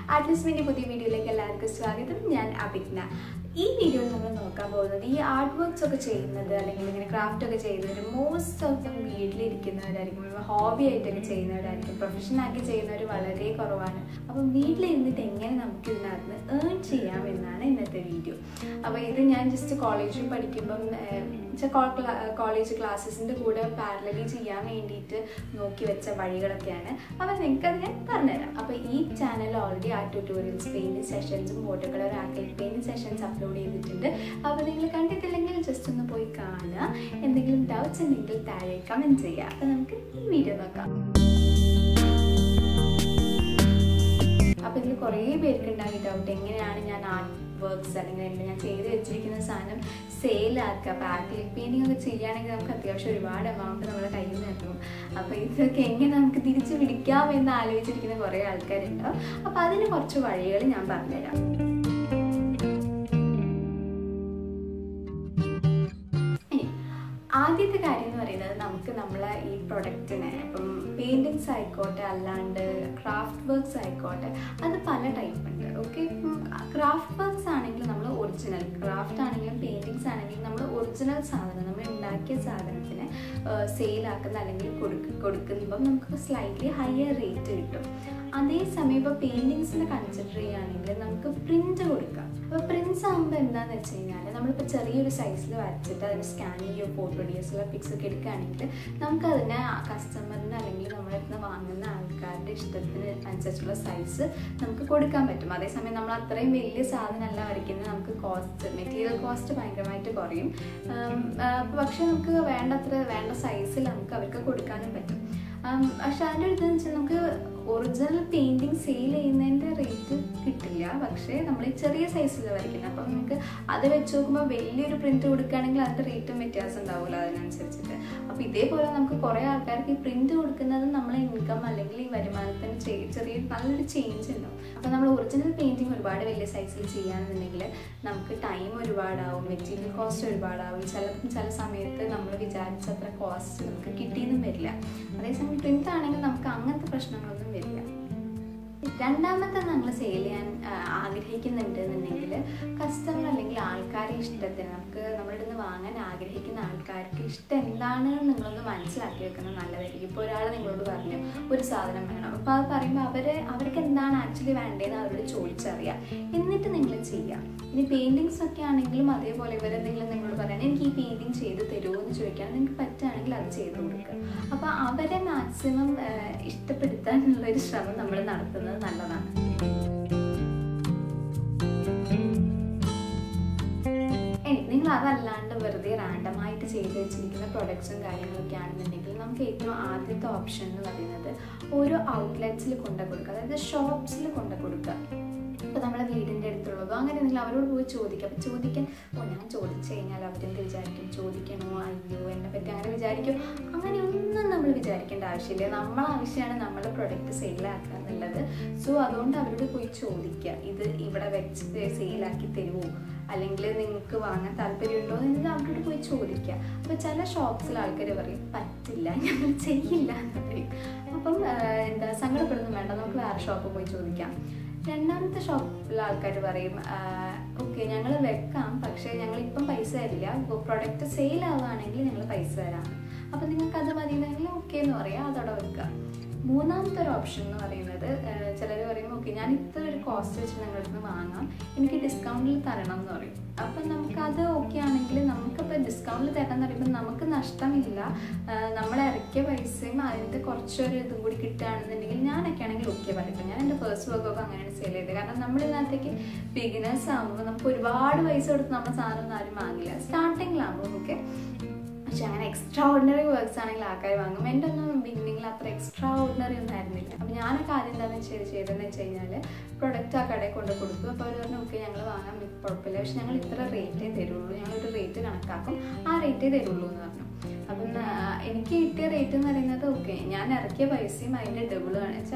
ആർട്ടിസ്മിൻ്റെ പുതിയ വീഡിയോയിലേക്ക് എല്ലാവർക്കും സ്വാഗതം ഞാൻ അഭിജ്ഞ ഈ വീഡിയോയിൽ നമ്മൾ നോക്കാൻ പോകുന്നത് ഈ ആർട്ട് വർക്ക്സ് ഒക്കെ ചെയ്യുന്നത് അല്ലെങ്കിൽ ഇങ്ങനെ ക്രാഫ്റ്റ് ഒക്കെ ചെയ്യുന്നവർ മോസ്റ്റ് ഓഫ് ദം വീട്ടിലിരിക്കുന്നവരായിരിക്കും ഹോബി ആയിട്ടൊക്കെ ചെയ്യുന്നവരായിരിക്കും പ്രൊഫഷനാക്കി ചെയ്യുന്നവർ വളരെ കുറവാണ് അപ്പം വീട്ടിലിരുന്നിട്ട് എങ്ങനെ നമുക്ക് ഇതിനകത്ത് ഏൺ ചെയ്യാം എന്നാണ് ഇന്നത്തെ വീഡിയോ അപ്പോൾ ഇത് ഞാൻ ജസ്റ്റ് കോളേജിൽ പഠിക്കുമ്പം കോളേജ് ക്ലാസ്സസിൻ്റെ കൂടെ പാരലലി ചെയ്യാൻ വേണ്ടിയിട്ട് നോക്കി വെച്ച വഴികളൊക്കെയാണ് അപ്പോൾ നിങ്ങൾക്കത് ഞാൻ പറഞ്ഞുതരാം അപ്പോൾ ഈ ചാനൽ ഓൾറെഡി ആ ട്യൂട്ടോറിയൽസ് പെയിൻറ്റിങ് സെഷൻസും water colour acrylic painting sessions upload ചെയ്തിട്ടുണ്ട് അപ്പോൾ നിങ്ങൾ കണ്ടിട്ടില്ലെങ്കിൽ ജസ്റ്റ് ഒന്ന് പോയി കാണുക എന്തെങ്കിലും ഡൗട്ട്സ് ഉണ്ടെങ്കിൽ താഴെ കമൻറ്റ് ചെയ്യുക അപ്പോൾ നമുക്ക് ഈ വീഡിയോ നോക്കാം അപ്പോൾ ഇതിൽ കുറേ പേർക്ക് ഉണ്ടാക്കി ഡൗട്ട് എങ്ങനെയാണ് ഞാൻ ആർട്ട് വർക്ക്സ് അല്ലെങ്കിൽ എൻ്റെ ഞാൻ ചെയ്ത് വെച്ചിരിക്കുന്ന സാധനം സെയിലാക്കുക അപ്പോൾ ആക്രിലിക് പെയിൻറ്റിംഗ് ഒക്കെ ചെയ്യുകയാണെങ്കിൽ നമുക്ക് അത്യാവശ്യം ഒരുപാട് എമൗണ്ട് നമ്മുടെ കയ്യിൽ നിന്ന് കിട്ടും അപ്പോൾ ഇതൊക്കെ എങ്ങനെ നമുക്ക് തിരിച്ചു പിടിക്കാം എന്ന് ആലോചിച്ചിരിക്കുന്ന കുറേ ആൾക്കാരുണ്ടാവും അപ്പോൾ അതിന് കുറച്ച് വഴികൾ ഞാൻ പറഞ്ഞുതരാം ഇനി ആദ്യത്തെ കാര്യം എന്ന് പറയുന്നത് നമുക്ക് നമ്മളെ ഈ പ്രൊഡക്റ്റിനെ ഇപ്പം പെയിൻറ്റിങ്സ് ആയിക്കോട്ടെ അല്ലാണ്ട് ക്രാഫ്റ്റ് വർക്ക്സ് ആയിക്കോട്ടെ അത് പല ടൈപ്പ് ഉണ്ട് ഓക്കെ ഇപ്പം ക്രാഫ്റ്റ് വർക്ക്സ് ആണെങ്കിൽ നമ്മൾ ഒറിജിനൽ ക്രാഫ്റ്റ് ആണെങ്കിലും പെയിൻറ്റിങ്സ് ആണെങ്കിലും നമ്മൾ ഒറിജിനൽ സാധനം നമ്മൾ ഉണ്ടാക്കിയ സാധനത്തിനെ സെയിലാക്കുന്ന അല്ലെങ്കിൽ കൊടുക്ക കൊടുക്കുമ്പം നമുക്ക് സ്ലൈറ്റ്ലി ഹയർ റേറ്റ് കിട്ടും അതേസമയം ഇപ്പോൾ പെയിൻറ്റിങ്സിനെ കൺസിഡർ ചെയ്യുകയാണെങ്കിൽ നമുക്ക് പ്രിൻ്റ് കൊടുക്കാം അപ്പോൾ പ്രിൻസ് ആകുമ്പോൾ എന്താണെന്ന് വെച്ച് കഴിഞ്ഞാൽ നമ്മളിപ്പോൾ ചെറിയൊരു സൈസിൽ വരച്ചിട്ട് അതിന് സ്കാൻ ചെയ്യുകയോ photo D S L pics ഒക്കെ എടുക്കുകയാണെങ്കിൽ നമുക്കതിനെ കസ്റ്റമറിന് അല്ലെങ്കിൽ നമ്മുടെ അടുത്ത് വാങ്ങുന്ന ആൾക്കാരുടെ ഇഷ്ടത്തിന് അനുസരിച്ചുള്ള സൈസ് നമുക്ക് കൊടുക്കാൻ പറ്റും അതേസമയം നമ്മൾ അത്രയും വലിയ സാധനമല്ല വരയ്ക്കുന്നത് നമുക്ക് കോസ്റ്റ് മെറ്റീരിയൽ കോസ്റ്റ് ഭയങ്കരമായിട്ട് കുറയും പക്ഷേ നമുക്ക് വേണ്ടത്ര വേണ്ട സൈസിൽ നമുക്ക് അവർക്ക് കൊടുക്കാനും പറ്റും പക്ഷെ അതിൻ്റെ അടുത്ത് വെച്ചാൽ നമുക്ക് ഒറിജിനൽ പെയിൻറ്റിങ് സെയിൽ ചെയ്യുന്നതിൻ്റെ റേറ്റ് കിട്ടില്ല പക്ഷേ നമ്മൾ ചെറിയ സൈസിൽ വരയ്ക്കുന്നത് അപ്പം നമുക്ക് അത് വെച്ച് നോക്കുമ്പോൾ വലിയൊരു പ്രിൻറ്റ് കൊടുക്കുകയാണെങ്കിൽ അതിൻ്റെ റേറ്റും വ്യത്യാസം ഉണ്ടാവില്ല അതിനനുസരിച്ചിട്ട് അപ്പോൾ ഇതേപോലെ നമുക്ക് കുറേ ആൾക്കാർക്ക് ഈ പ്രിൻറ്റ് കൊടുക്കുന്നത് നമ്മളെ ഇൻകം അല്ലെങ്കിൽ ഈ വരുമാനത്തിന് ചെറിയ നല്ലൊരു ചേഞ്ച് ഉണ്ടാവും അപ്പോൾ നമ്മൾ ഒറിജിനൽ പെയിൻറ്റിങ് ഒരുപാട് വലിയ സൈസിൽ ചെയ്യുകയാണെന്നുണ്ടെങ്കിൽ നമുക്ക് ടൈം ഒരുപാടാവും മെറ്റീരിയൽ കോസ്റ്റ് ഒരുപാടാവും ചിലപ്പം ചില സമയത്ത് നമ്മൾ വിചാരിച്ചത്ര കോസ്റ്റ് നമുക്ക് കിട്ടിയെന്നും വരില്ല അതേസമയം പ്രിൻ്റ് ആണെങ്കിൽ നമുക്ക് അങ്ങനത്തെ പ്രശ്നങ്ങളൊന്നും വരില്ല രണ്ടാമത്തെ നമ്മൾ സെയിൽ ചെയ്യാൻ ആഗ്രഹിക്കുന്നുണ്ട് എന്നുണ്ടെങ്കിൽ കസ്റ്റമർ അല്ലെങ്കിൽ ആൾക്കാരെ ഇഷ്ടത്തിന് നമുക്ക് നമ്മളുടെ നിന്ന് വാങ്ങാൻ ആഗ്രഹിക്കുന്ന ആൾക്കാർക്ക് ഇഷ്ടം എന്താണെന്ന് നിങ്ങളൊന്ന് മനസ്സിലാക്കി വെക്കുന്നത് നല്ലതായിരിക്കും ഇപ്പോൾ ഒരാൾ നിങ്ങളോട് പറഞ്ഞു ഒരു സാധനം വേണം അപ്പോൾ അത് പറയുമ്പോൾ അവർ അവർക്ക് എന്താണ് ആക്ച്വലി വേണ്ടതെന്ന് അവരോട് ചോദിച്ചറിയാം എന്നിട്ട് നിങ്ങൾ ചെയ്യുക ഇനി പെയിൻറ്റിങ്സ് ഒക്കെ ആണെങ്കിലും അതേപോലെ ഇവരെന്തെങ്കിലും നിങ്ങളോട് പറയണം എനിക്ക് ഈ പെയിൻറ്റിങ് ചെയ്ത് തരുമോ എന്ന് ചോദിക്കാൻ നിങ്ങൾക്ക് പറ്റുകയാണെങ്കിൽ അത് ചെയ്ത് കൊടുക്കുക അപ്പോൾ അവരെ മാക്സിമം ഇഷ്ടപ്പെടുത്താനുള്ള ഒരു ശ്രമം നമ്മൾ നടത്തുന്നത് നല്ലതാണ് ഇനി നിങ്ങൾ അതല്ലാണ്ട് വെറുതെ റാൻഡമായിട്ട് ചെയ്ത് വെച്ചിരിക്കുന്ന പ്രൊഡക്ട്സും കാര്യങ്ങളൊക്കെ ആണെന്നുണ്ടെങ്കിൽ നമുക്ക് ഏറ്റവും ആദ്യത്തെ ഓപ്ഷൻ എന്ന് പറയുന്നത് ഓരോ ഔട്ട്ലെറ്റ്സിൽ കൊണ്ടു കൊടുക്കുക അതായത് ഷോപ്സിൽ കൊണ്ടു കൊടുക്കുക ഇപ്പോൾ നമ്മളെ വീടിൻ്റെ അടുത്തുള്ളതോ അങ്ങനെ എന്തെങ്കിലും അവരോട് പോയി ചോദിക്കുക അപ്പം ചോദിക്കാൻ ഓ ഞാൻ ചോദിച്ചു കഴിഞ്ഞാൽ അവരെന്ത് വിചാരിക്കും ചോദിക്കണോ അയ്യോ എന്നെ പറ്റി അങ്ങനെ വിചാരിക്കും അങ്ങനെ ഒന്നും നമ്മൾ വിചാരിക്കേണ്ട ആവശ്യമില്ല നമ്മളെ ആവശ്യമാണ് നമ്മളെ പ്രൊഡക്റ്റ് സെയിലാക്കുക എന്നുള്ളത് സോ അതുകൊണ്ട് അവരോട് പോയി ചോദിക്കുക ഇത് ഇവിടെ വെച്ച് സെയിലാക്കി തരുമോ അല്ലെങ്കിൽ നിങ്ങൾക്ക് വാങ്ങാൻ താല്പര്യമുണ്ടോ എന്ന് അവരോട് പോയി ചോദിക്കുക അപ്പോൾ ചില ഷോപ്സിൽ ആൾക്കാർ പറയും പറ്റില്ല ഞങ്ങൾ ചെയ്യില്ല എന്ന് പറയും അപ്പം എന്താ സങ്കടപ്പെടുന്നു വേണ്ട നമുക്ക് വേറെ ഷോപ്പ് പോയി ചോദിക്കാം രണ്ടാമത്തെ ഷോപ്പിൽ ആൾക്കാർ പറയും ഓക്കെ ഞങ്ങൾ വെക്കാം പക്ഷേ ഞങ്ങൾ ഇപ്പം പൈസ തരില്ല പ്രൊഡക്റ്റ് സെയിൽ ആവുകയാണെങ്കിൽ ഞങ്ങൾ പൈസ തരാം അപ്പം നിങ്ങൾക്ക് അത് മതിയെങ്കിൽ ഓക്കെ എന്ന് പറയാം അതവിടെ വെക്കുക മൂന്നാമത്തെ ഒരു ഓപ്ഷൻ എന്ന് പറയുന്നത് ചിലർ പറയും ഓക്കെ ഞാൻ ഇത്ര ഒരു കോസ്റ്റ് വെച്ച് നിങ്ങളുടെ നിന്ന് വാങ്ങാം എനിക്ക് ഡിസ്കൗണ്ടിൽ തരണം എന്ന് പറയും അപ്പം നമുക്കത് ഓക്കെ ആണെങ്കിൽ നമുക്കിപ്പോൾ ഡിസ്കൗണ്ടിൽ തരണം എന്ന് പറയുമ്പോൾ നമുക്ക് നഷ്ടമില്ല നമ്മൾ ഇറക്കിയ പൈസയും അതിൻ്റെ കുറച്ചൊരു ഇതും കൂടി കിട്ടുകയാണെന്നുണ്ടെങ്കിൽ ഞാനൊക്കെ ആണെങ്കിൽ ഓക്കെ പറയും ഞാൻ എൻ്റെ ഫസ്റ്റ് വർക്കൊക്കെ അങ്ങനെയാണ് സെയിൽ ചെയ്തത് കാരണം നമ്മളിതിനകത്തേക്ക് ബിഗിനേഴ്സ് ആകുമ്പോൾ നമുക്ക് ഒരുപാട് പൈസ കൊടുത്ത് നമ്മുടെ സാധനം ഒന്നും ആരും വാങ്ങില്ല സ്റ്റാർട്ടിങ്ങിലാകുമ്പോൾ ഓക്കെ പക്ഷെ അങ്ങനെ എക്സ്ട്രാ ഓർഡിനറി വർക്ക്സ് ആണെങ്കിൽ ആൾക്കാർ വാങ്ങും എൻ്റെ ഒന്നും ബിഗിനിങ്ങിൽ അത്ര എക്സ്ട്രാ ഓർഡിനറി ഒന്നും ആയിരുന്നില്ല അപ്പം ഞാനൊക്കെ ആദ്യം എന്താണെന്ന് വെച്ചാൽ ചെയ്തതെന്ന് വെച്ച് കഴിഞ്ഞാൽ പ്രൊഡക്റ്റ് ആ കടയിൽ കൊണ്ട് കൊടുക്കും അപ്പോൾ അവർ പറഞ്ഞു ഓക്കെ ഞങ്ങൾ വാങ്ങാൻ കുഴപ്പമില്ല പക്ഷെ ഞങ്ങൾ ഇത്ര റേറ്റേ തരുള്ളൂ ഞങ്ങളൊരു റേറ്റ് കണക്കാക്കും ആ റേറ്റേ തരുള്ളൂ എന്ന് പറഞ്ഞു അപ്പം എനിക്ക് കിട്ടിയ റേറ്റ് എന്ന് പറയുന്നത് ഓക്കെ ഞാൻ ഇറക്കിയ പൈസയും അതിൻ്റെ ഡബിൾ ആണ് വെച്ചാൽ അതിൻ്റെ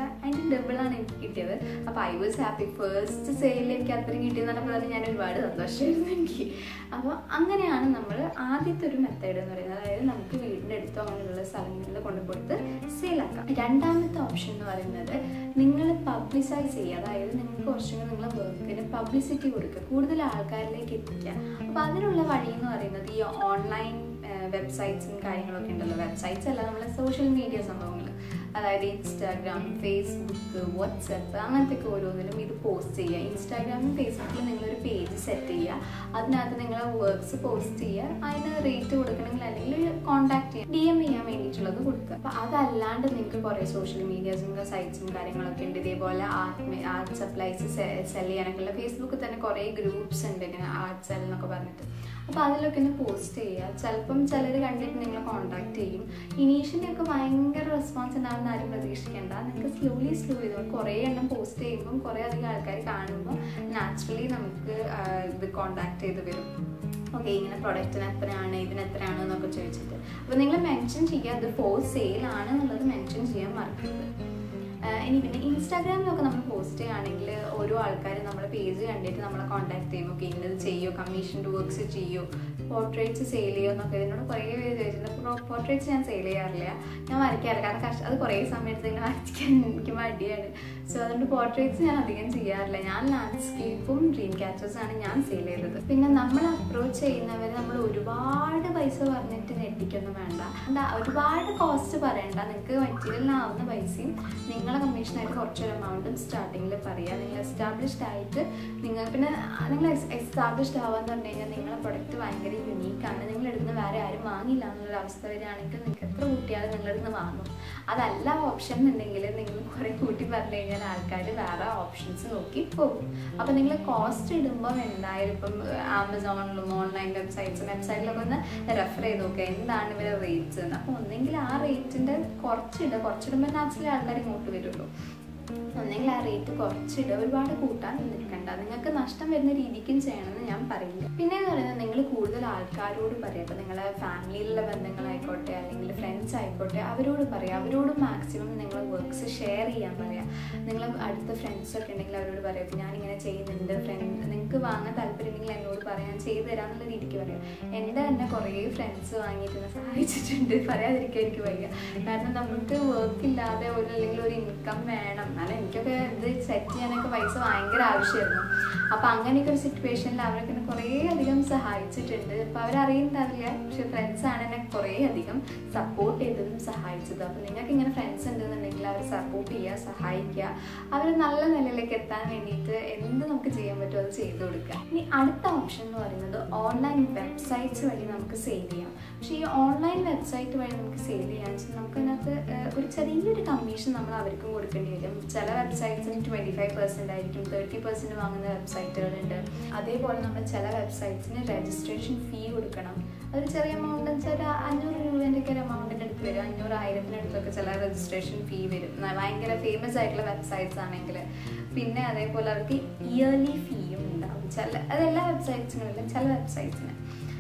ഡബിളാണ് എനിക്ക് കിട്ടിയത് അപ്പോൾ ഐ വാസ് ഹാപ്പി ഫസ്റ്റ് സെയിലിൽ എനിക്ക് അത്രയും കിട്ടിയെന്ന് പറഞ്ഞപ്പോൾ തന്നെ ഞാൻ ഒരുപാട് സന്തോഷമായിരുന്നു എനിക്ക് അപ്പോൾ അങ്ങനെയാണ് നമ്മൾ ആദ്യത്തെ ഒരു മെത്തേഡ് എന്ന് പറയുന്നത് അതായത് നമുക്ക് വീടിൻ്റെ അടുത്തോ അങ്ങനെയുള്ള സ്ഥലങ്ങളിൽ കൊണ്ടുപോയിട്ട് സെയിലാക്കാം രണ്ടാമത്തെ ഓപ്ഷൻ എന്ന് പറയുന്നത് നിങ്ങൾ പബ്ലിസൈസ് ചെയ്യുക അതായത് നിങ്ങൾക്ക് കുറച്ചും കൂടി നിങ്ങളെ വർക്കിന് പബ്ലിസിറ്റി കൊടുക്കുക കൂടുതൽ ആൾക്കാരിലേക്ക് എത്തിക്കുക അപ്പോൾ അതിനുള്ള വഴി എന്ന് പറയുന്നത് ഈ ഓൺലൈൻ വെബ്സൈറ്റ്സും കാര്യങ്ങളൊക്കെ ഉണ്ടല്ലോ വെബ്സൈറ്റ്സ് അല്ല നമ്മളെ സോഷ്യൽ മീഡിയ സംഭവങ്ങൾ അതായത് ഇൻസ്റ്റാഗ്രാം ഫേസ്ബുക്ക് വാട്സപ്പ് അങ്ങനത്തെ ഒക്കെ ഓരോന്നിലും ഇത് പോസ്റ്റ് ചെയ്യുക ഇൻസ്റ്റാഗ്രാമും ഫേസ്ബുക്കിലും നിങ്ങളൊരു പേജ് സെറ്റ് ചെയ്യുക അതിനകത്ത് നിങ്ങളെ വർക്ക്സ് പോസ്റ്റ് ചെയ്യുക അതിന് റേറ്റ് കൊടുക്കണമെങ്കിൽ അല്ലെങ്കിൽ കോൺടാക്ട് ചെയ്യുക ഡി എം ചെയ്യാൻ വേണ്ടിയിട്ടുള്ളത് കൊടുക്കുക അപ്പോൾ അതല്ലാണ്ട് നിങ്ങൾക്ക് കുറേ സോഷ്യൽ മീഡിയാസും സൈറ്റ്സും കാര്യങ്ങളൊക്കെ ഉണ്ട് ഇതേപോലെ ആർട്ട് ആർട്ട് സപ്ലൈസ് സെൽ ചെയ്യാനൊക്കെയുള്ള ഫേസ്ബുക്കിൽ തന്നെ കുറേ ഗ്രൂപ്പ്സ് ഉണ്ട് ഇങ്ങനെ ആർട്ട് സെൽ എന്നൊക്കെ പറഞ്ഞിട്ട് അപ്പോൾ അതിലൊക്കെ ഒന്ന് പോസ്റ്റ് ചെയ്യുക ചിലപ്പം ചിലർ കണ്ടിട്ട് നിങ്ങളെ കോൺടാക്ട് ചെയ്യും ഇനീഷ്യലി ഒക്കെ ഭയങ്കര റെസ്പോൺസ് ഉണ്ടാകുന്ന ആരും പ്രതീക്ഷിക്കേണ്ട നിങ്ങൾക്ക് സ്ലോലി സ്ലോ ചെയ്തോ കുറേ എണ്ണം പോസ്റ്റ് ചെയ്യുമ്പം കുറേ അധികം ആൾക്കാർ കാണുമ്പോൾ നാച്ചുറലി നമുക്ക് ആ, ഇത് കോൺടാക്ട് ചെയ്ത് വരും ഓക്കെ ഇങ്ങനെ പ്രൊഡക്റ്റിന് എത്രയാണ് ഇതിന് എത്രയാണ് എന്നൊക്കെ ചോദിച്ചിട്ട് അപ്പോൾ നിങ്ങൾ മെൻഷൻ ചെയ്യുക അത് ഫോർ സെയിൽ ആണ് എന്നുള്ളത് മെൻഷൻ ചെയ്യാൻ മറക്കരുത് ആഹ് ഇനി പിന്നെ ഇൻസ്റ്റാഗ്രാമിലൊക്കെ നമ്മൾ പോസ്റ്റ് ചെയ്യുകയാണെങ്കിൽ ഓരോ ആൾക്കാർ നമ്മുടെ പേജ് കണ്ടിട്ട് നമ്മളെ കോൺടാക്ട് ചെയ്യും ഓക്കെ ഇന്നത് ചെയ്യോ കമ്മീഷൻ വർക്ക്സ് ചെയ്യോ പോർട്രേറ്റ്സ് സെയിൽ ചെയ്യോ എന്നൊക്കെ ഇതിനോട് കുറേ പേര് ചോദിച്ചിട്ടുണ്ട് പോർട്രേറ്റ്സ് ഞാൻ സെയിൽ ചെയ്യാറില്ല ഞാൻ വരയ്ക്കാറില്ല കാരണം കഷ്ട അത് കുറേ സമയത്ത് ഇങ്ങനെ വരയ്ക്കാൻ എനിക്ക് മടിയാണ് സോ അതുകൊണ്ട് പോർട്രേറ്റ്സ് ഞാൻ അധികം ചെയ്യാറില്ല ഞാൻ ലാൻഡ്സ്കേപ്പും ഡ്രീം ക്യാച്ചേഴ്സ് ആണ് ഞാൻ സെയിൽ ചെയ്തത് പിന്നെ നമ്മൾ അപ്രോച്ച് ചെയ്യുന്നവരെ നമ്മൾ ഒരുപാട് പൈസ പറഞ്ഞിട്ട് ഞെട്ടിക്കൊന്നും വേണ്ട എന്താ ഒരുപാട് കോസ്റ്റ് പറയണ്ട നിങ്ങൾക്ക് മെറ്റീരിയലിനാവുന്ന പൈസയും നിങ്ങളെ കമ്മീഷനായിട്ട് കുറച്ചൊരു എമൗണ്ടും സ്റ്റാർട്ടിങ്ങിൽ പറയുക നിങ്ങൾ എസ്റ്റാബ്ലിഷ്ഡ് ആയിട്ട് നിങ്ങൾ പിന്നെ നിങ്ങൾ എസ്റ്റാബ്ലിഷ്ഡ് ആവാന്ന് പറഞ്ഞു കഴിഞ്ഞാൽ നിങ്ങളെ പ്രൊഡക്റ്റ് ഭയങ്കര യുണീക്കാണ് നിങ്ങൾ എടുക്കുന്ന വേറെ ആരും വാങ്ങില്ല എന്നുള്ളൊരു അവസ്ഥ വരികയാണെങ്കിൽ നിങ്ങൾക്ക് എത്ര കൂട്ടിയാലും നിങ്ങളിടുന്ന് വാങ്ങും അതല്ല ഓപ്ഷൻ എന്നുണ്ടെങ്കിൽ നിങ്ങൾ കുറേ കൂട്ടി പറഞ്ഞു കഴിഞ്ഞാൽ ആൾക്കാർ വേറെ ഓപ്ഷൻസ് നോക്കി പോകും അപ്പോൾ നിങ്ങൾ കോസ്റ്റ് ഇടുമ്പോൾ എന്തായാലും ഇപ്പം ആമസോണിലും ഓൺലൈൻ വെബ്സൈറ്റ്സും വെബ്സൈറ്റിലൊക്കെ ഒന്ന് റെഫർ ചെയ്ത് നോക്കുക എന്താണ് ഇവരെ റേറ്റ്സ് എന്ന് അപ്പോൾ ഒന്നെങ്കിൽ ആ റേറ്റിൻ്റെ കുറച്ചിടുക കുറച്ചിടുമ്പോൾ നാച്ചുറലി ആൾക്കാർ ഇങ്ങോട്ട് വരുള്ളൂ ഒന്നെങ്കിൽ ആ റേറ്റ് കുറച്ചിടുക ഒരുപാട് കൂട്ടാൻ നിൽക്കണ്ട നിങ്ങൾക്ക് നഷ്ടം വരുന്ന രീതിക്കും ചെയ്യണമെന്ന് ഞാൻ പറയില്ല പിന്നെ എന്ന് പറയുന്നത് നിങ്ങൾ കൂടുതൽ ആൾക്കാരോട് പറയുക അപ്പോൾ നിങ്ങളെ ഫാമിലിയിലുള്ള ബന്ധങ്ങളായിക്കോട്ടെ അല്ലെങ്കിൽ ഫ്രണ്ട്സ് ആയിക്കോട്ടെ അവരോട് പറയുക അവരോട് മാക്സിമം നിങ്ങൾ വർക്ക്സ് ഷെയർ ചെയ്യാൻ പറയുക നിങ്ങൾ അടുത്ത ഫ്രണ്ട്സ് ഒക്കെ ഉണ്ടെങ്കിൽ അവരോട് പറയാം "ഇപ്പൊ ഞാനിങ്ങനെ ചെയ്യുന്നുണ്ട് ഫ്രണ്ട് നിങ്ങൾക്ക് വാങ്ങാൻ താല്പര്യമുണ്ടെങ്കിൽ എന്നോട് പറയാം ഞാൻ ചെയ്തു തരാമെന്നുള്ള രീതിക്ക് പറയാം എൻ്റെ തന്നെ കുറേ ഫ്രണ്ട്സ് വാങ്ങിയിട്ട് എന്നെ സഹായിച്ചിട്ടുണ്ട് പറയാതിരിക്കാൻ എനിക്ക് വയ്യ കാരണം നമുക്ക് വർക്ക് ഇല്ലാതെ ഒരു അല്ലെങ്കിൽ ഒരു ഇൻകം വേണം എന്നാലും എനിക്കൊക്കെ ഇത് സെറ്റ് ചെയ്യാനൊക്കെ പൈസ ഭയങ്കര ആവശ്യമായിരുന്നു അപ്പോൾ അങ്ങനെയൊക്കെ ഒരു സിറ്റുവേഷനിൽ അവരൊക്കെ എന്നെ കുറേ അധികം സഹായിച്ചിട്ടുണ്ട് അപ്പോൾ അവരറിയുന്നുണ്ടാവില്ല പക്ഷെ ഫ്രണ്ട്സ് ആണ് എന്നെ കുറേ അധികം സപ്പോർട്ട് ചെയ്തതും സഹായിച്ചതും അപ്പോൾ നിങ്ങൾക്ക് ഇങ്ങനെ ഫ്രണ്ട്സ് ഉണ്ടെന്നുണ്ടെങ്കിൽ അവർ സപ്പോർട്ട് ചെയ്യുക സഹായിക്കുക അവർ നല്ല നിലയിലേക്ക് എത്താൻ വേണ്ടിയിട്ട് എന്ത് നമുക്ക് ചെയ്യാൻ പറ്റുമോ അത് ചെയ്തു കൊടുക്കുക ഇനി അടുത്ത ഓപ്ഷൻ എന്ന് പറയുന്നത് ഓൺലൈൻ വെബ്സൈറ്റ്സ് വഴി നമുക്ക് സെയിൽ ചെയ്യാം പക്ഷേ ഈ ഓൺലൈൻ വെബ്സൈറ്റ് വഴി നമുക്ക് സെയിൽ ചെയ്യാന്ന് വെച്ചാൽ നമുക്ക് അതിനകത്ത് ഏഹ്, ഒരു ചെറിയൊരു കമ്മീഷൻ നമ്മൾ അവർക്കും കൊടുക്കേണ്ടി വരും ചില വെബ്സൈറ്റ്സിന് ട്വൻറ്റി ഫൈവ് പെർസെൻ്റ് ആയിരിക്കും തേർട്ടി പെർസെൻറ്റ് വാങ്ങുന്ന വെബ്സൈറ്റുകളുണ്ട് അതേപോലെ നമ്മൾ ചില വെബ്സൈറ്റ്സിന് രജിസ്ട്രേഷൻ ഫീ കൊടുക്കണം അതൊരു ചെറിയ എമൗണ്ട് വെച്ചാൽ ഒരു അഞ്ഞൂറ് രൂപേൻ്റെ ഒക്കെ ഒരു എമൗണ്ടിൻ്റെ അടുത്ത് വരും അഞ്ഞൂറ് ആയിരത്തിൻ്റെ അടുത്തൊക്കെ ചില രജിസ്ട്രേഷൻ ഫീ വരും ന- ഭയങ്കര ഫേമസ് ആയിട്ടുള്ള വെബ്സൈറ്റ്സ് ആണെങ്കിൽ പിന്നെ അതേപോലെ അവർക്ക് ഇയർലി ഫീയും ഉണ്ടാവും ചില അതെല്ലാ വെബ്സൈറ്റ്സിനും ഇല്ല ചില വെബ്സൈറ്റ്സിന്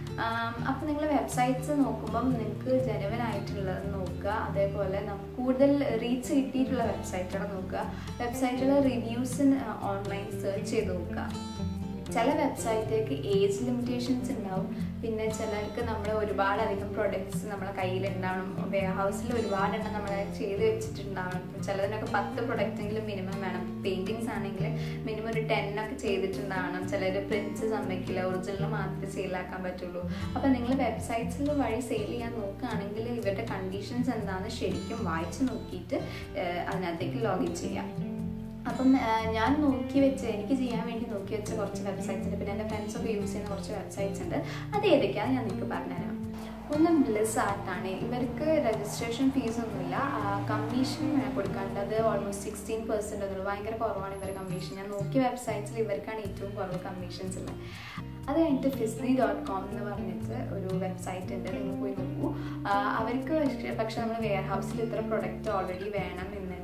അപ്പോൾ നിങ്ങൾ വെബ്സൈറ്റ്സ് നോക്കുമ്പം നിങ്ങൾക്ക് ജനുവനായിട്ടുള്ളത് നോക്കുക അതേപോലെ നമുക്ക് കൂടുതൽ റീച്ച് കിട്ടിയിട്ടുള്ള വെബ്സൈറ്റുകൾ നോക്കുക വെബ്സൈറ്റുകൾ റിവ്യൂസിന് ഓൺലൈൻ സെർച്ച് ചെയ്ത് നോക്കുക ചില വെബ്സൈറ്റിലേക്ക് ഏജ് ലിമിറ്റേഷൻസ് ഉണ്ടാവും പിന്നെ ചിലർക്ക് നമ്മൾ ഒരുപാട് അധികം പ്രൊഡക്ട്സ് നമ്മളെ കയ്യിലുണ്ടാവണം വെയർ ഹൗസിൽ ഒരുപാടെണ്ണം നമ്മൾ ചെയ്ത് വെച്ചിട്ടുണ്ടാവണം ഇപ്പം ചിലതിനൊക്കെ പത്ത് പ്രൊഡക്റ്റ് എങ്കിലും മിനിമം വേണം പെയിൻറ്റിങ്സ് ആണെങ്കിൽ മിനിമം ഒരു ടെൻ ഒക്കെ ചെയ്തിട്ടുണ്ടാവണം ചിലർ പ്രിൻറ്റ്സ് സമ്മതിക്കില്ല ഒറിജിനൽ മാത്രമേ സെയിലാക്കാൻ പറ്റുള്ളൂ അപ്പോൾ നിങ്ങൾ വെബ്സൈറ്റ്സിൽ വഴി സെയിൽ ചെയ്യാൻ നോക്കുകയാണെങ്കിൽ ഇവരുടെ കണ്ടീഷൻസ് എന്താണെന്ന് ശരിക്കും വായിച്ച് നോക്കിയിട്ട് ഏഹ്, അതിനകത്തേക്ക് ലോഗിൻ ചെയ്യാം അപ്പം ആ, ഞാൻ നോക്കി വെച്ച് എനിക്ക് ചെയ്യാൻ വേണ്ടി നോക്കി വെച്ച കുറച്ച് വെബ്സൈറ്റ്സ് ഉണ്ട് പിന്നെ എൻ്റെ ഫ്രണ്ട്സൊക്കെ യൂസ് ചെയ്യുന്ന കുറച്ച് വെബ്സൈറ്റ്സ് ഉണ്ട് അത് ഏതൊക്കെയാണ് ഞാൻ നിങ്ങൾക്ക് പറഞ്ഞുതരാം ഒന്ന് ബ്ലിസ് ആർട്ടാണ് ഇവർക്ക് രജിസ്ട്രേഷൻ ഫീസ് ഒന്നുമില്ല കമ്മീഷൻ കൊടുക്കാണ്ട് അത് ഓൾമോസ്റ്റ് സിക്സ്റ്റീൻ പെർസെൻറ്റ് ഒന്നുള്ളൂ ഭയങ്കര കുറവാണ് ഇവരുടെ കമ്മീഷൻ ഞാൻ നോക്കിയ വെബ്സൈറ്റ്സിൽ ഇവർക്കാണ് ഏറ്റവും കുറവ് കമ്മീഷൻസ് ഉള്ളത് അത് കഴിഞ്ഞിട്ട് ഫിസ്ലി ഡോട്ട് കോം എന്ന് പറഞ്ഞിട്ട് ഒരു വെബ്സൈറ്റ് ഉണ്ട് നിങ്ങൾ പോയി നോക്കൂ ആ, അവർക്ക് പക്ഷേ- പക്ഷേ നമ്മൾ വെയർ ഹൗസിൽ ഇത്ര പ്രൊഡക്റ്റ് ഓൾറെഡി വേണം എന്നുണ്ടെങ്കിൽ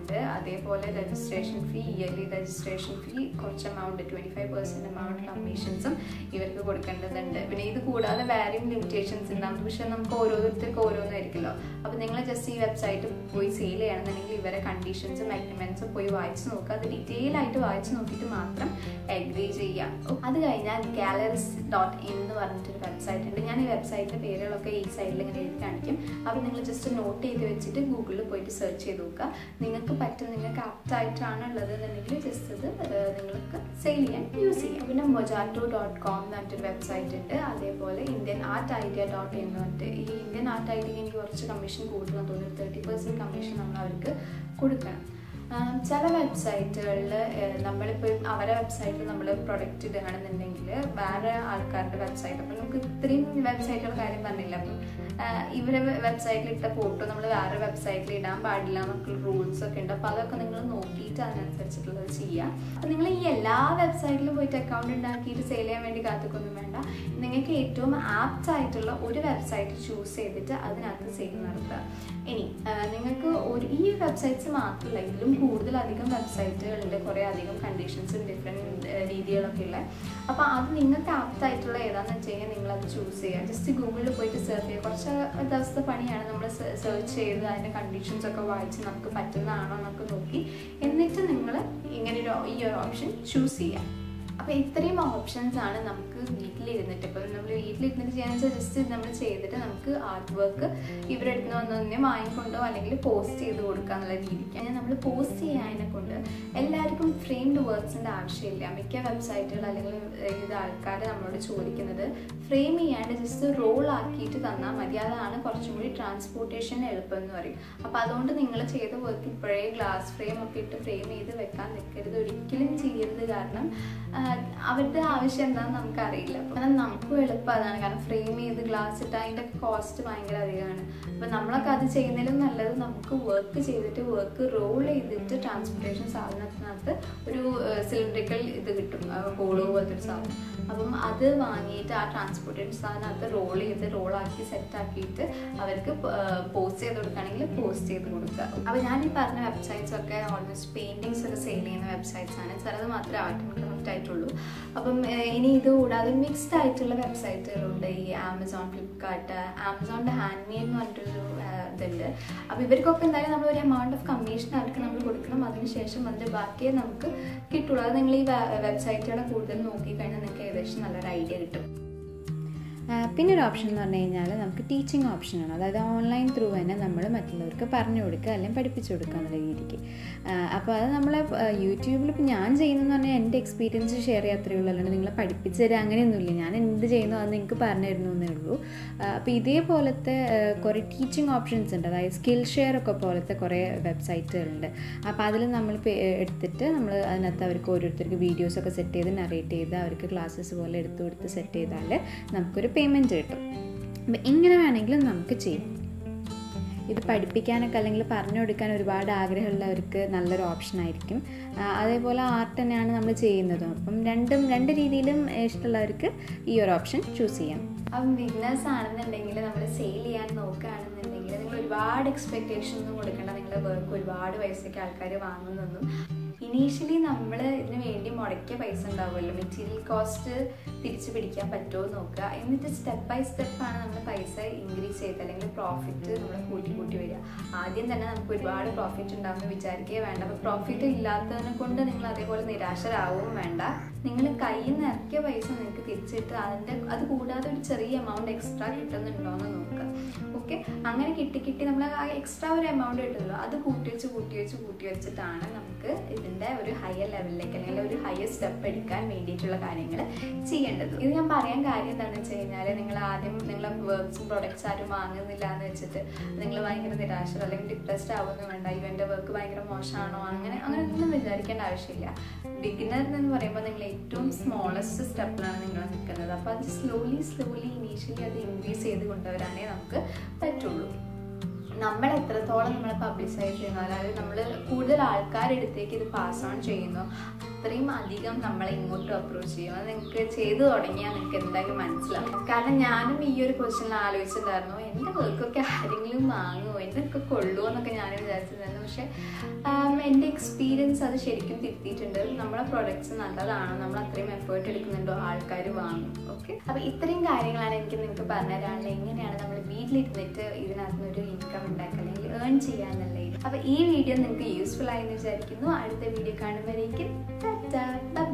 ഉണ്ട് അതേപോലെ registration fee yearly registration fee കുറച്ച് amount twenty five percent amount കമ്മീഷൻസും ഇവർക്ക് കൊടുക്കേണ്ടതുണ്ട് പിന്നെ ഇത് കൂടാതെ വേറെയും ലിമിറ്റേഷൻസ് ഉണ്ടാകും പക്ഷെ നമുക്ക് ഓരോരുത്തർക്ക് ഓരോന്നായിരിക്കുമല്ലോ അപ്പോൾ നിങ്ങൾ ജസ്റ്റ് ഈ വെബ്സൈറ്റ് പോയി സെയിൽ ചെയ്യണമെന്നുണ്ടെങ്കിൽ ഇവരെ കണ്ടീഷൻസും അഗ്രിമെൻറ്റ്സും പോയി വായിച്ച് നോക്കുക അത് ഡീറ്റെയിൽ ആയിട്ട് വായിച്ച് നോക്കിയിട്ട് മാത്രം അഗ്രി ചെയ്യാം അത് കഴിഞ്ഞാൽ ഗാലറിസ് ഡോട്ട് ഇൻ എന്ന് പറഞ്ഞിട്ടൊരു വെബ്സൈറ്റ് ഉണ്ട് ഞാൻ ഈ വെബ്സൈറ്റിൻ്റെ പേരുകളൊക്കെ ഈ സൈഡിൽ ഇങ്ങനെ എഴുതി കാണിക്കും അപ്പോൾ നിങ്ങൾ ജസ്റ്റ് നോട്ട് ചെയ്ത് വെച്ചിട്ട് ഗൂഗിളിൽ പോയിട്ട് സെർച്ച് ചെയ്ത് നോക്കുക നിങ്ങൾക്ക് പറ്റും നിങ്ങൾക്ക് ആപ്റ്റ് ആയിട്ടാണ് ഉള്ളത് എന്നുണ്ടെങ്കിൽ ജസ്റ്റ് അത് ഏഹ്, നിങ്ങൾക്ക് സെയിൽ ചെയ്യാൻ യൂസ് ചെയ്യാം പിന്നെ മൊജാറ്റോ ഡോട്ട് കോം എന്ന് പറഞ്ഞിട്ടൊരു വെബ്സൈറ്റ് ഉണ്ട് അതേപോലെ Indian art idea dot in എന്ന് പറഞ്ഞിട്ട് ഈ ഇന്ത്യൻ ആർട്ട് ഐഡിയക്ക് എനിക്ക് കുറച്ച് കമ്മീഷൻ കൂടുതലാണ് തോന്നുന്നു തേർട്ടി പെർസെൻറ്റ് കമ്മീഷൻ നമ്മൾ അവർക്ക് കൊടുക്കണം ആം, ചില വെബ്സൈറ്റുകളിൽ നമ്മളിപ്പോൾ അവരെ വെബ്സൈറ്റിൽ നമ്മൾ പ്രൊഡക്റ്റ് ഇടുകയാണെന്നുണ്ടെങ്കിൽ വേറെ ആൾക്കാരുടെ വെബ്സൈറ്റ് അപ്പം നമുക്ക് ഇത്രയും വെബ്സൈറ്റുകൾ കാര്യം പറഞ്ഞില്ല അപ്പം ആ, ഇവരെ വെബ്സൈറ്റിൽ ഇട്ട ഫോട്ടോ നമ്മൾ വേറെ വെബ്സൈറ്റിൽ ഇടാൻ പാടില്ല എന്നൊക്കെ റൂൾസ് ഒക്കെ ഉണ്ട് അപ്പോൾ അതൊക്കെ നിങ്ങൾ നോക്കിയിട്ട് അതിനനുസരിച്ചിട്ടുള്ളത് ചെയ്യുക അപ്പം നിങ്ങൾ ഈ എല്ലാ വെബ്സൈറ്റിലും പോയിട്ട് അക്കൗണ്ട് ഉണ്ടാക്കിയിട്ട് സെയിൽ ചെയ്യാൻ വേണ്ടി കാത്തിക്കൊന്നും വേണ്ട നിങ്ങൾക്ക് ഏറ്റവും ആപ്റ്റ് ആയിട്ടുള്ള ഒരു വെബ്സൈറ്റ് ചൂസ് ചെയ്തിട്ട് അതിനകത്ത് സെയിൽ നടത്തുക ഇനി ആ, നിങ്ങൾക്ക് ഒരു ഈ വെബ്സൈറ്റ്സ് മാത്രമല്ല ഇതിലും കൂടുതലധികം വെബ്സൈറ്റുകളുണ്ട് കുറേ അധികം കണ്ടീഷൻസും ഡിഫറെൻറ്റ് രീതികളൊക്കെ ഉള്ള അപ്പോൾ അത് നിങ്ങൾക്ക് ആപ്റ്റ് ആയിട്ടുള്ള ഏതാണെന്ന് വെച്ച് കഴിഞ്ഞാൽ നിങ്ങൾ അത് ചൂസ് ചെയ്യുക ജസ്റ്റ് ഗൂഗിളിൽ പോയിട്ട് സെർച്ച് ചെയ്യുക കുറച്ച് ദിവസത്തെ പണിയാണ് നമ്മൾ സെർച്ച് ചെയ്ത് അതിൻ്റെ കണ്ടീഷൻസ് ഒക്കെ വായിച്ച് നമുക്ക് പറ്റുന്നതാണോ എന്നൊക്കെ നോക്കി എന്നിട്ട് നിങ്ങൾ ഇങ്ങനെ ഒരു ഈ ഒരു ഓപ്ഷൻ ചൂസ് ചെയ്യുക അപ്പോൾ ഇത്രയും ഓപ്ഷൻസ് ആണ് നമുക്ക് വീട്ടിലിരുന്നിട്ട് ഇപ്പോൾ നമ്മൾ വീട്ടിലിരുന്നിട്ട് ചെയ്യാന്ന് വെച്ചാൽ ജസ്റ്റ് നമ്മൾ ചെയ്തിട്ട് നമുക്ക് ആർട്ട് വർക്ക് ഇവരുടെ അടുത്ത് നിന്ന് വന്ന് തന്നെ വാങ്ങിക്കൊണ്ടോ അല്ലെങ്കിൽ പോസ്റ്റ് ചെയ്ത് കൊടുക്കുക എന്നുള്ള രീതിക്ക് അങ്ങനെ നമ്മൾ പോസ്റ്റ് ചെയ്യാനെ കൊണ്ട് എല്ലാവർക്കും ഫ്രെയിംഡ് വർക്ക്സിൻ്റെ ആവശ്യമില്ല മിക്ക വെബ്സൈറ്റുകൾ അല്ലെങ്കിൽ ഇത് ആൾക്കാർ നമ്മളോട് ചോദിക്കുന്നത് ഫ്രെയിം ചെയ്യാണ്ട് ജസ്റ്റ് റോൾ ആക്കിയിട്ട് തന്നാൽ മതി അതാണ് കുറച്ചും കൂടി ട്രാൻസ്പോർട്ടേഷൻ എളുപ്പം എന്ന് പറയും അപ്പോൾ അതുകൊണ്ട് നിങ്ങൾ ചെയ്ത വർക്ക് ഇപ്പോഴേ ഗ്ലാസ് ഫ്രെയിം ഒക്കെ ഇട്ട് ഫ്രെയിം ചെയ്ത് വെക്കാൻ നിൽക്കരുത് ഒരിക്കലും ചെയ്യരുത് കാരണം ആഹ് അവരുടെ ആവശ്യം എന്താണെന്ന് നമുക്കറിയില്ല അപ്പം നമുക്കും എളുപ്പം അതാണ് കാരണം ഫ്രെയിം ചെയ്ത് ഗ്ലാസ് ഇട്ട് അതിൻ്റെ കോസ്റ്റ് ഭയങ്കര അധികമാണ് അപ്പം നമ്മളൊക്കെ അത് ചെയ്യുന്നതിലും നല്ലത് നമുക്ക് വർക്ക് ചെയ്തിട്ട് വർക്ക് റോൾ ചെയ്തിട്ട് ട്രാൻസ്പോർട്ടേഷൻ സാധനത്തിനകത്ത് ഒരു സിലിണ്ടറിക്കൽ ഇത് കിട്ടും ഹോളോ പോലത്തെ ഒരു സാധനം അപ്പം അത് വാങ്ങിയിട്ട് ആ ട്രാൻസ്പോർട്ടേഷൻ സാധനത്ത് റോൾ ചെയ്ത് റോളാക്കി സെറ്റാക്കിയിട്ട് അവർക്ക് പോസ്റ്റ് ചെയ്ത് കൊടുക്കുകയാണെങ്കിൽ പോസ്റ്റ് ചെയ്ത് കൊടുക്കുക അപ്പോൾ ഞാൻ ഈ പറഞ്ഞ വെബ്സൈറ്റ്സ് ഒക്കെ ഓൾമോസ്റ്റ് പെയിൻറ്റിങ്സ് ഒക്കെ സെയിൽ ചെയ്യുന്ന വെബ്സൈറ്റ്സ് ആണ് ചിലത് മാത്രമേ ആർട്ട് ആൻഡ് ക്രാഫ്റ്റ് ആയിട്ടുള്ളൂ അപ്പം ഏഹ്, ഇനി ഇത് കൂടാതെ മിക്സ്ഡ് ആയിട്ടുള്ള വെബ്സൈറ്റുകളുണ്ട് ഈ ആമസോൺ ഫ്ലിപ്കാർട്ട് ആമസോണിൻ്റെ ഹാൻഡ് മെയ്ഡ് എന്ന് പറഞ്ഞിട്ടൊരു ഏഹ്, ഇതുണ്ട് അപ്പോൾ ഇവർക്കൊക്കെ എന്തായാലും നമ്മൾ ഒരു എമൗണ്ട് ഓഫ് കമ്മീഷൻ അവർക്ക് നമ്മൾ കൊടുക്കണം അതിനുശേഷം അതിൻ്റെ ബാക്കിയേ നമുക്ക് കിട്ടുള്ളൂ അത് നിങ്ങൾ ഈ വെബ്സൈറ്റുകളെ കൂടുതൽ നോക്കിക്കഴിഞ്ഞാൽ നിങ്ങൾക്ക് ഏകദേശം നല്ലൊരു ഐഡിയ കിട്ടും ആ, പിന്നെ ഒരു ഓപ്ഷൻ എന്ന് പറഞ്ഞു കഴിഞ്ഞാൽ നമുക്ക് ടീച്ചിങ് ഓപ്ഷനാണ് അതായത് ഓൺലൈൻ ത്രൂ തന്നെ നമ്മൾ മറ്റുള്ളവർക്ക് പറഞ്ഞു കൊടുക്കുക അല്ലെങ്കിൽ പഠിപ്പിച്ചു കൊടുക്കുക എന്നുള്ള രീതിക്ക് ആ, അപ്പോൾ അത് നമ്മൾ യൂട്യൂബിൽ ഇപ്പോൾ ഞാൻ ചെയ്യുന്നതെന്ന് പറഞ്ഞാൽ എൻ്റെ എക്സ്പീരിയൻസ് ഷെയർ ചെയ്യാത്രേ ഉള്ളൂ അല്ലാണ്ട് നിങ്ങളെ പഠിപ്പിച്ചു തരാം അങ്ങനെയൊന്നുമില്ല ഞാൻ എന്ത് ചെയ്യുന്നു അത് നിങ്ങൾക്ക് പറഞ്ഞു തരുന്നു എന്നേ ഉള്ളൂ ആ, അപ്പോൾ ഇതേപോലത്തെ ആ, കുറേ ടീച്ചിങ് ഓപ്ഷൻസ് ഉണ്ട് അതായത് സ്കിൽ ഷെയർ ഒക്കെ പോലത്തെ കുറേ വെബ്സൈറ്റുകളുണ്ട് അപ്പോൾ അതിൽ നമ്മൾ പേ- എടുത്തിട്ട് നമ്മൾ അതിനകത്ത് അവർക്ക് ഓരോരുത്തർക്ക് വീഡിയോസൊക്കെ സെറ്റ് ചെയ്ത് നറേറ്റ് ചെയ്ത് അവർക്ക് ക്ലാസ്സസ് പോലെ എടുത്തു കൊടുത്ത് സെറ്റ് ചെയ്താൽ നമുക്കൊരു പേയ്മെൻറ്റ് കിട്ടും അപ്പം ഇങ്ങനെ വേണമെങ്കിലും നമുക്ക് ചെയ്യാം ഇത് പഠിപ്പിക്കാനൊക്കെ അല്ലെങ്കിൽ പറഞ്ഞു കൊടുക്കാൻ ഒരുപാട് ആഗ്രഹമുള്ളവർക്ക് നല്ലൊരു ഓപ്ഷൻ ആയിരിക്കും ആ, അതേപോലെ ആർട്ട് തന്നെയാണ് നമ്മൾ ചെയ്യുന്നതും അപ്പം രണ്ടും രണ്ട് രീതിയിലും ഇഷ്ടമുള്ളവർക്ക് ഈ ഒരു ഓപ്ഷൻ ചൂസ് ചെയ്യാം അപ്പം ബിസിനസ് ആണെന്നുണ്ടെങ്കിൽ നമ്മൾ സെയിൽ ചെയ്യാൻ നോക്കുകയാണെന്നുണ്ടെങ്കിൽ നിങ്ങൾ ഒരുപാട് എക്സ്പെക്റ്റേഷൻ ഒന്നും കൊടുക്കേണ്ട നിങ്ങളുടെ വർക്ക് ഒരുപാട് പൈസയ്ക്ക് ആൾക്കാർ വാങ്ങുന്നൊന്നും ഇനീഷ്യലി നമ്മൾ ഇതിന് വേണ്ടി മുടക്കിയ പൈസ ഉണ്ടാവുമല്ലോ മെറ്റീരിയൽ കോസ്റ്റ് തിരിച്ചു പിടിക്കാൻ പറ്റുമോ എന്ന് നോക്കുക എന്നിട്ട് സ്റ്റെപ്പ് ബൈ സ്റ്റെപ്പാണ് നമ്മൾ പൈസ ഇൻക്രീസ് ചെയ്ത് അല്ലെങ്കിൽ പ്രോഫിറ്റ് നമ്മൾ കൂട്ടി കൂട്ടി വരിക ആദ്യം തന്നെ നമുക്ക് ഒരുപാട് പ്രോഫിറ്റ് ഉണ്ടാകുമെന്ന് വിചാരിക്കുകയേ വേണ്ട അപ്പോൾ പ്രോഫിറ്റ് ഇല്ലാത്തതിനെ കൊണ്ട് നിങ്ങൾ അതേപോലെ നിരാശരാகவும் വേണ്ട നിങ്ങൾ കയ്യിൽ നിന്ന് ഇറക്കിയ പൈസ നിങ്ങൾക്ക് തിരിച്ചിട്ട് അതിൻ്റെ അത് കൂടാതെ ഒരു ചെറിയ എമൗണ്ട് എക്സ്ട്രാ കിട്ടുന്നുണ്ടോ എന്ന് നോക്കുക ഓക്കെ അങ്ങനെ കിട്ടി കിട്ടി നമ്മൾ ആ എക്സ്ട്രാ ഒരു എമൗണ്ട് കിട്ടുമല്ലോ അത് കൂട്ടി വെച്ച് കൂട്ടി വെച്ച് കൂട്ടി വെച്ചിട്ടാണ് നമുക്ക് ഇതിൻ്റെ ഒരു ഹയർ ലെവലിലേക്ക് അല്ലെങ്കിൽ ഒരു ഹയർ സ്റ്റെപ്പ് എടുക്കാൻ വേണ്ടിയിട്ടുള്ള കാര്യങ്ങൾ ചെയ്യേണ്ടത് ഇത് ഞാൻ പറയാൻ കാര്യം എന്താണെന്ന് വെച്ച് കഴിഞ്ഞാൽ നിങ്ങൾ ആദ്യം നിങ്ങളെ വർക്ക്സും പ്രൊഡക്ട്സ് ആരും വാങ്ങുന്നില്ല എന്ന് വെച്ചിട്ട് നിങ്ങൾ ഭയങ്കര നിരാശ അല്ലെങ്കിൽ ഡിപ്രസ്ഡ് ആവുമെന്ന് വേണ്ട അയ്യോ എൻ്റെ വർക്ക് ഭയങ്കര മോശമാണോ അങ്ങനെ അങ്ങനെ ഒന്നും വിചാരിക്കേണ്ട ആവശ്യമില്ല ബിഗിനർ എന്ന് പറയുമ്പോൾ നിങ്ങൾ ഏറ്റവും സ്മോളസ്റ്റ് സ്റ്റെപ്പിലാണ് നിങ്ങൾ നിൽക്കുന്നത് അപ്പോൾ അത് സ്ലോലി സ്ലോലി ഇനീഷ്യലി അത് ഇൻക്രീസ് ചെയ്ത് കൊണ്ടുവരാനേ നമുക്ക് പറ്റുള്ളൂ നമ്മൾ എത്രത്തോളം നമ്മൾ പബ്ലിസൈസ് ചെയ്യുന്നു അതായത് നമ്മൾ കൂടുതൽ ആൾക്കാരുടെ അടുത്തേക്ക് ഇത് പാസ് ഓൺ ചെയ്യുന്നു അത്രയും അധികം നമ്മളെ ഇങ്ങോട്ടും അപ്രോച്ച് ചെയ്യും അത് നിങ്ങൾക്ക് ചെയ്തു തുടങ്ങിയാൽ നിങ്ങൾക്ക് എന്തായാലും മനസ്സിലാവും കാരണം ഞാനും ഈ ഒരു ക്വസ്റ്റ്യനിൽ ആലോചിച്ചിട്ടുണ്ടായിരുന്നു എൻ്റെ വർക്കൊക്കെ ആരെങ്കിലും വാങ്ങുമോ എന്നൊക്കെ കൊള്ളുമോ എന്നൊക്കെ ഞാൻ വിചാരിച്ചിട്ടുണ്ടായിരുന്നു പക്ഷേ ആം, എൻ്റെ എക്സ്പീരിയൻസ് അത് ശരിക്കും തിരുത്തിയിട്ടുണ്ട് നമ്മുടെ പ്രൊഡക്ട്സ് നല്ലതാണോ നമ്മൾ അത്രയും എഫേർട്ട് എടുക്കുന്നുണ്ടോ ആൾക്കാർ വാങ്ങും ഓക്കെ അപ്പോൾ ഇത്രയും കാര്യങ്ങളാണ് എനിക്ക് നിങ്ങൾക്ക് പറഞ്ഞു തരാനുള്ളത് എങ്ങനെയാണ് നമ്മൾ വീട്ടിലിരുന്നിട്ട് ഇതിനകത്ത് നിന്ന് ഒരു ഇൻകം ഉണ്ടാക്കുക അല്ലെങ്കിൽ ഏൺ ചെയ്യാന്നുള്ള ഇത് അപ്പോൾ ഈ വീഡിയോ നിങ്ങൾക്ക് യൂസ്ഫുൾ ആയെന്ന് വിചാരിക്കുന്നു അടുത്ത വീഡിയോ കാണുമ്പോഴേക്കും ബൈ